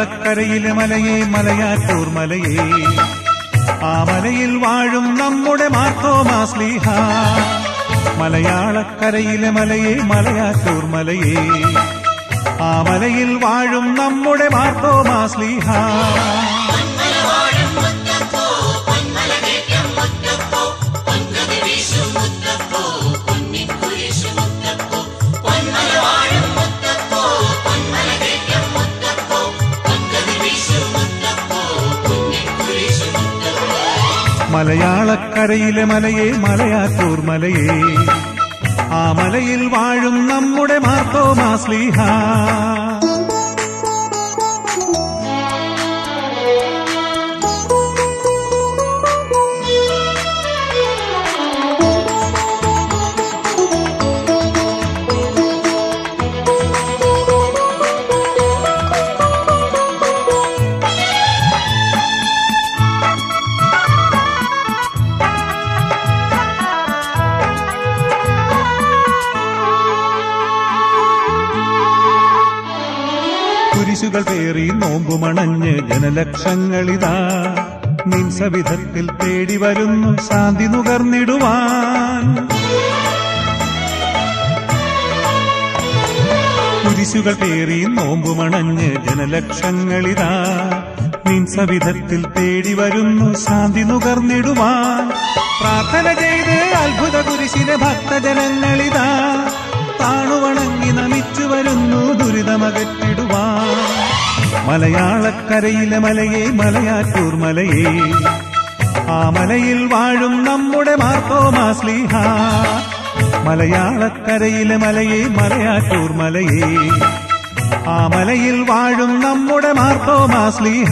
മലയാളക്കരയിലെ മലയെ മലയാറ്റൂർ മലയെ ആ മലയിൽ വാഴും നമ്മുടെ മാർത്തോമാസ്ലിഹ മലയാളക്കരയിലെ മലയെ മലയാറ്റൂർ മലയെ ആ മലയിൽ വാഴും നമ്മുടെ മാർത്തോമാസ്ലിഹ മലയാളക്കരയിലെ മലയെ മലയാറ്റൂർ മലയെ ആ മലയിൽ വാഴും നമ്മുടെ മാർത്തോമാസ്ലിഹ കുരിശുകൾ പേറി നോമ്പുമണഞ്ഞ് ജനലക്ഷങ്ങളിതാ നിൻ സവിധത്തിൽ തേടി വരുന്നു ശാന്തി നുകർന്നിടുവാൻ കുരിശുകൾ പേറി നോമ്പുമണഞ്ഞ് ജനലക്ഷങ്ങളിതാ നിൻ സവിധത്തിൽ തേടി വരുന്നു ശാന്തി നുകർന്നിടുവാൻ പ്രാർത്ഥന ചെയ്ത് അത്ഭുത കുരിശിലെ ഭക്തജനങ്ങളിതാ താണുവണങ്ങി നമിച്ചു വരുന്നു ദുരിതമകറ്റിടുവാൻ മലയാളക്കരയിലെ മലയെ മലയാറ്റൂർ മലയെ ആ മലയിൽ വാഴും നമ്മുടെ മാർത്തോമാസ്ലിഹ മലയാളക്കരയിലെ മലയെ മലയാറ്റൂർ മലയെ ആ മലയിൽ വാഴും നമ്മുടെ മാർത്തോമാസ്ലിഹ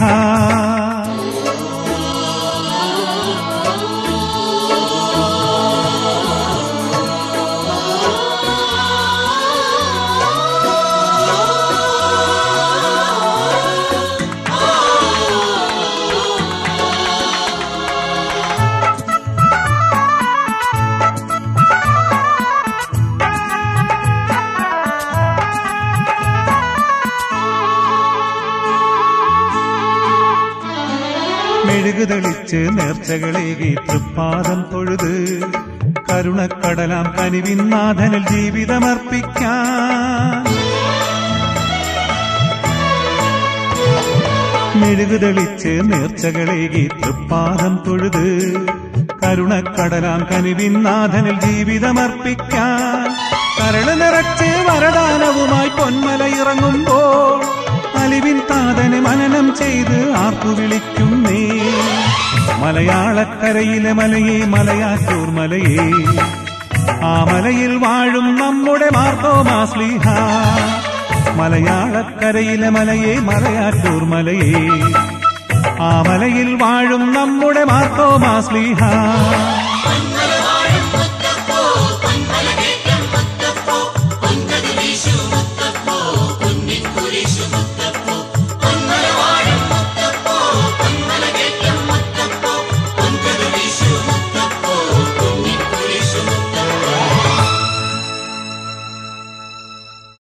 മെഴുകുതെളിച്ച് നേർച്ചകളേകി തൃപ്പാദം തൊഴുത് കരുണക്കടലാം കനിവിനാഥനിൽ ജീവിതമർപ്പിക്കാൻ മെഴുകുതെളിച്ച് നേർച്ചകളേകി തൃപ്പാദം തൊഴുത് കരുണക്കടലാം കനിവിനാഥനിൽ ജീവിതമർപ്പിക്കാൻ കരള് നിറച്ച് വരദാനവുമായി പൊന്മല ഇറങ്ങുമ്പോൾ അലിവിൻ താതന് മനനം ചെയ്ത് ആർക്കു വിളിക്കും നീ മലയാളക്കരയിലെ മലയെ മലയാറ്റൂർ മലയെ ആ മലയിൽ വാഴും നമ്മുടെ മാർത്തോമാസ്ലിഹ മലയാളക്കരയിലെ മലയെ മലയാറ്റൂർ മലയെ ആ മലയിൽ വാഴും നമ്മുടെ മാർത്തോമാസ്ലിഹ